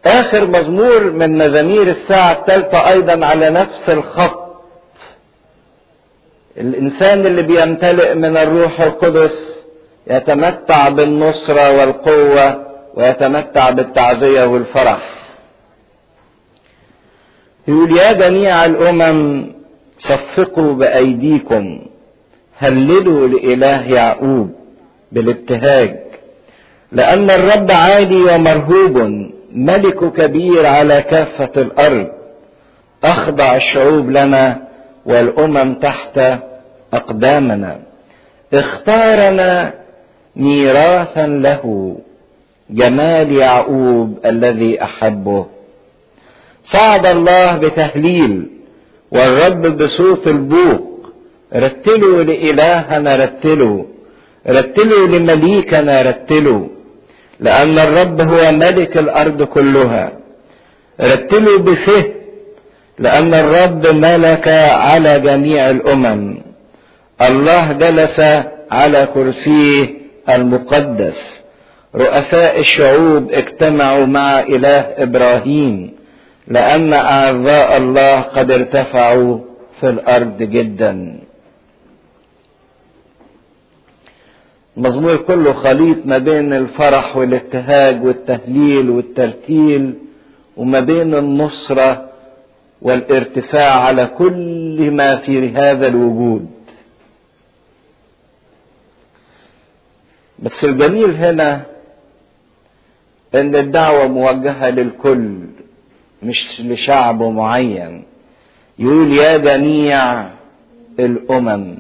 اخر مزمور من مزامير الساعة الثالثة ايضا على نفس الخط الانسان اللي بيمتلئ من الروح القدس يتمتع بالنصرة والقوة ويتمتع بالتعزية والفرح يقول يا جميع الامم صفقوا بايديكم هللوا لاله يعقوب بالابتهاج لان الرب عالي ومرهوب ملك كبير على كافه الارض اخضع الشعوب لنا والامم تحت اقدامنا اختارنا ميراثا له جمال يعقوب الذي احبه صعد الله بتهليل والرب بصوت البوق رتلوا لإلهنا رتلوا رتلوا لمليكنا رتلوا لأن الرب هو ملك الأرض كلها رتلوا بفه لأن الرب ملك على جميع الأمم الله جلس على كرسيه المقدس رؤساء الشعوب اجتمعوا مع إله إبراهيم لأن أعضاء الله قد ارتفعوا في الأرض جدا المزمور كله خليط ما بين الفرح والابتهاج والتهليل والترتيل وما بين النصرة والارتفاع على كل ما في هذا الوجود بس الجميل هنا ان الدعوة موجهة للكل مش لشعب معين يقول يا جميع الامم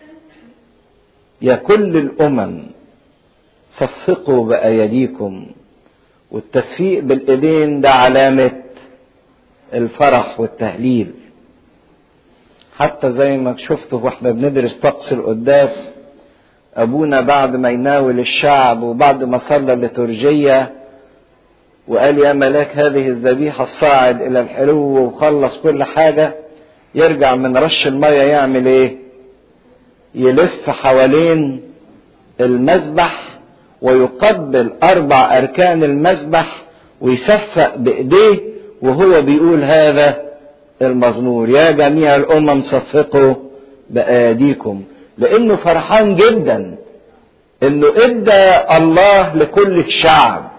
يا كل الامم صفقوا بايديكم والتصفيق بالايدين ده علامه الفرح والتهليل حتى زي ما شفتوا واحنا بندرس طقس القداس ابونا بعد ما يناول الشعب وبعد ما صلى الليتورجيه وقال يا ملاك هذه الذبيحة الصاعد إلى الحلو وخلص كل حاجة يرجع من رش المية يعمل إيه؟ يلف حوالين المذبح ويقبل أربع أركان المذبح ويصفق بإيديه وهو بيقول هذا المزمور يا جميع الأمم صفقوا بأيديكم لأنه فرحان جدا إنه إدى الله لكل الشعب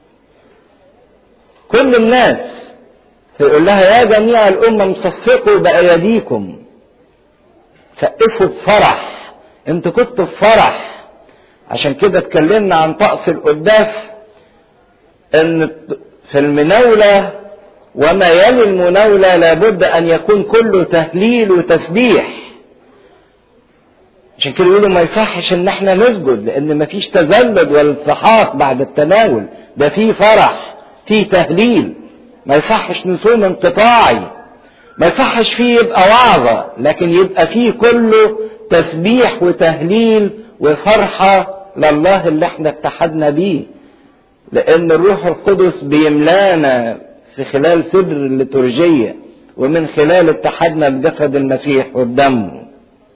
كل الناس فيقول لها يا جميع الأمم صفقوا بأيديكم سقفوا بفرح انتوا كنتوا بفرح عشان كده اتكلمنا عن طقس القداس ان في المناولة وما يلي المناولة لابد ان يكون كله تهليل وتسبيح عشان كده يقولوا ما يصحش ان احنا نسجد لان مفيش تذلل ولا انسحاق بعد التناول ده فيه فرح فيه تهليل ما يصحش نصوم انقطاعي ما يصحش فيه يبقى وعظة لكن يبقى فيه كله تسبيح وتهليل وفرحة لله اللي احنا اتحدنا بيه لان الروح القدس بيملانا في خلال سر الليتورجية ومن خلال اتحادنا بجسد المسيح والدم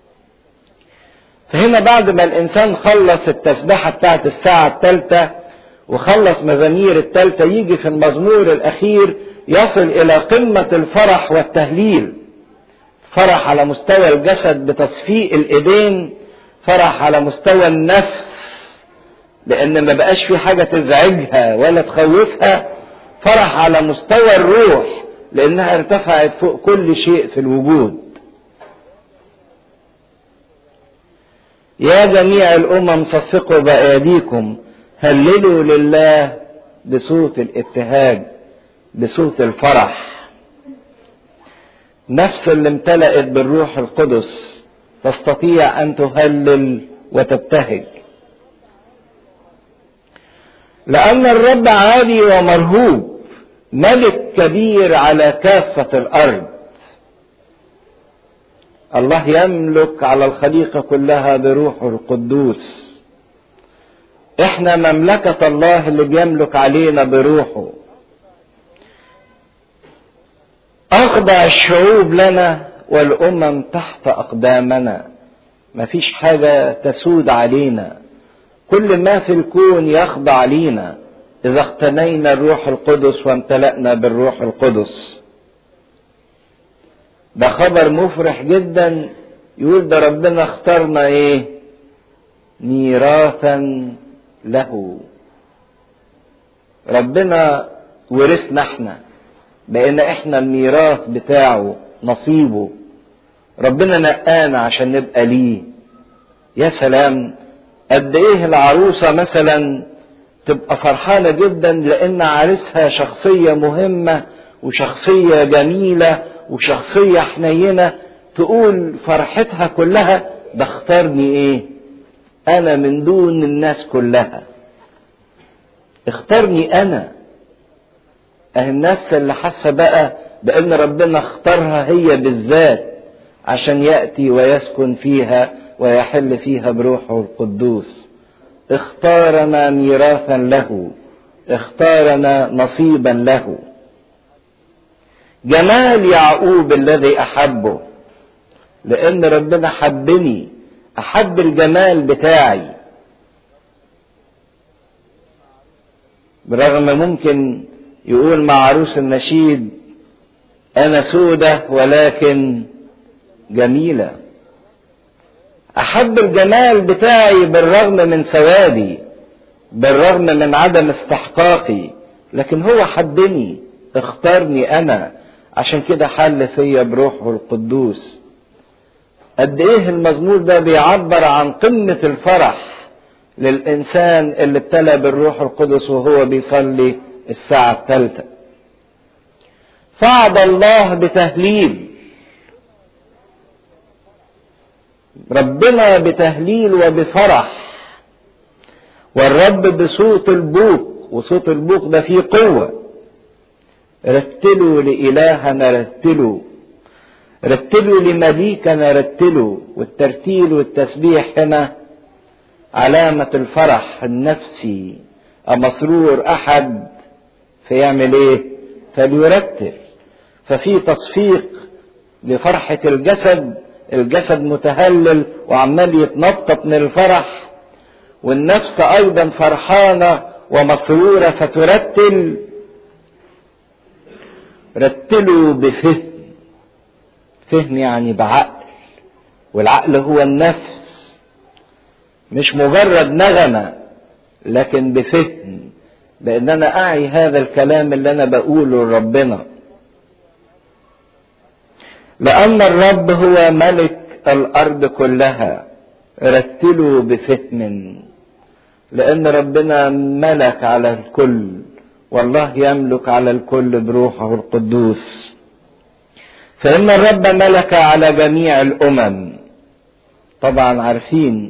فهنا بعد ما الانسان خلص التسبيحة بتاعت الساعة الثالثة وخلص مزامير الثالثة يجي في المزمور الأخير يصل إلى قمة الفرح والتهليل فرح على مستوى الجسد بتصفيق الإيدين فرح على مستوى النفس لأن ما بقاش في حاجة تزعجها ولا تخوفها فرح على مستوى الروح لأنها ارتفعت فوق كل شيء في الوجود يا جميع الأمم صفقوا بأيديكم هللوا لله بصوت الابتهاج بصوت الفرح نفس اللي امتلأت بالروح القدس تستطيع أن تهلل وتبتهج لأن الرب عالي ومرهوب ملك كبير على كافة الأرض الله يملك على الخليقة كلها بروحه القدوس احنا مملكة الله اللي بيملك علينا بروحه اخضع الشعوب لنا والامم تحت اقدامنا مفيش حاجة تسود علينا كل ما في الكون يخضع لينا إذا اقتنينا الروح القدس وامتلأنا بالروح القدس ده خبر مفرح جدا يقول ده ربنا اختارنا ايه ميراثا له ربنا ورثنا احنا بقينا احنا الميراث بتاعه نصيبه ربنا نقانا عشان نبقى ليه يا سلام قد ايه العروسة مثلا تبقى فرحانة جدا لان عريسها شخصية مهمة وشخصية جميلة وشخصية حنينة تقول فرحتها كلها ده اختارني ايه انا من دون الناس كلها اختارني انا اه النفس اللي حاسه بقى بان ربنا اختارها هي بالذات عشان ياتي ويسكن فيها ويحل فيها بروحه القدوس اختارنا ميراثا له اختارنا نصيبا له جمال يعقوب الذي احبه لان ربنا حبني احب الجمال بتاعي برغم ممكن يقول مع عروس النشيد انا سودة ولكن جميلة احب الجمال بتاعي بالرغم من سوادي بالرغم من عدم استحقاقي لكن هو حبني اختارني انا عشان كده حل فيا بروحه القدوس قد ايه المزمور ده بيعبر عن قمة الفرح للإنسان اللي ابتلى بالروح القدس وهو بيصلي الساعة الثالثة صعد الله بتهليل ربنا بتهليل وبفرح والرب بصوت البوق وصوت البوق ده فيه قوة رتلوا لإلهنا رتلوا رتلوا لمليكنا رتلوا والترتيل والتسبيح هنا علامة الفرح النفسي مسرور أحد فيعمل إيه؟ فليرتل ففي تصفيق لفرحة الجسد الجسد متهلل وعمال يتنطط من الفرح والنفس أيضا فرحانة ومسرورة فترتل رتلوا بفهم فهم يعني بعقل والعقل هو النفس مش مجرد نغمة لكن بفهم بان انا اعي هذا الكلام اللي انا بقوله لربنا لان الرب هو ملك الارض كلها رتلوا بفهم لان ربنا ملك على الكل والله يملك على الكل بروحه القدوس فإن الرب ملك على جميع الأمم طبعا عارفين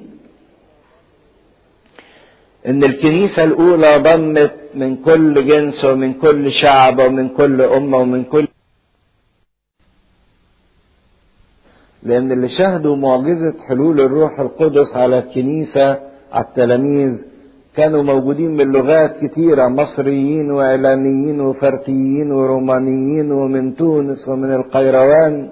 إن الكنيسة الأولى ضمت من كل جنس ومن كل شعب ومن كل أمة ومن كل لأن اللي شهدوا معجزة حلول الروح القدس على الكنيسة على التلاميذ كانوا موجودين من لغات كتيرة مصريين وإعلاميين وفرتيين ورومانيين ومن تونس ومن القيروان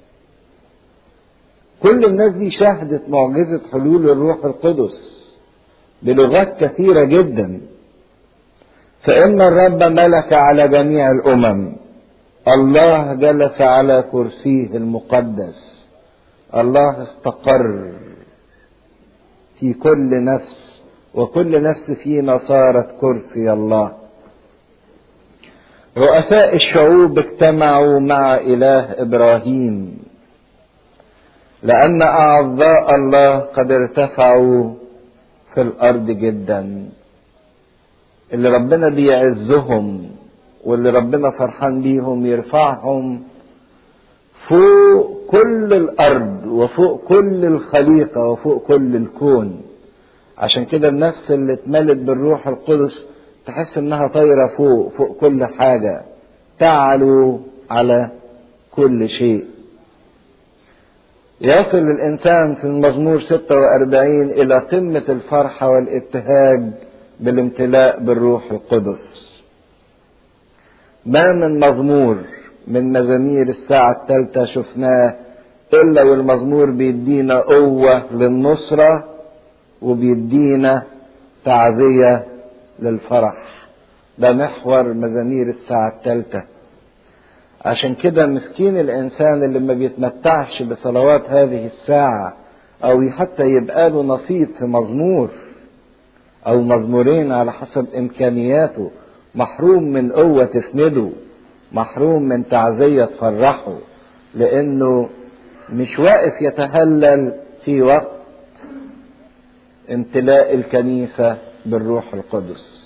كل الناس دي شهدت معجزة حلول الروح القدس بلغات كثيرة جدا فإن الرب ملك على جميع الأمم الله جلس على كرسيه المقدس الله استقر في كل نفس وكل نفس فينا صارت كرسي الله رؤساء الشعوب اجتمعوا مع اله ابراهيم لان اعضاء الله قد ارتفعوا في الارض جدا اللي ربنا بيعزهم واللي ربنا فرحان بيهم يرفعهم فوق كل الارض وفوق كل الخليقه وفوق كل الكون عشان كده النفس اللي اتملت بالروح القدس تحس انها طايرة فوق فوق كل حاجة تعلو على كل شيء يصل الإنسان في المزمور 46 إلى قمة الفرحة والابتهاج بالامتلاء بالروح القدس ما من مزمور من مزامير الساعة الثالثة شفناه إلا والمزمور بيدينا قوة للنصرة وبيدينا تعزية للفرح ده محور مزامير الساعة الثالثة عشان كده مسكين الإنسان اللي ما بيتمتعش بصلوات هذه الساعة أو حتى يبقى له نصيب في مزمور أو مزمورين على حسب إمكانياته محروم من قوة تسنده محروم من تعزية تفرحه لأنه مش واقف يتهلل في وقت امتلاء الكنيسة بالروح القدس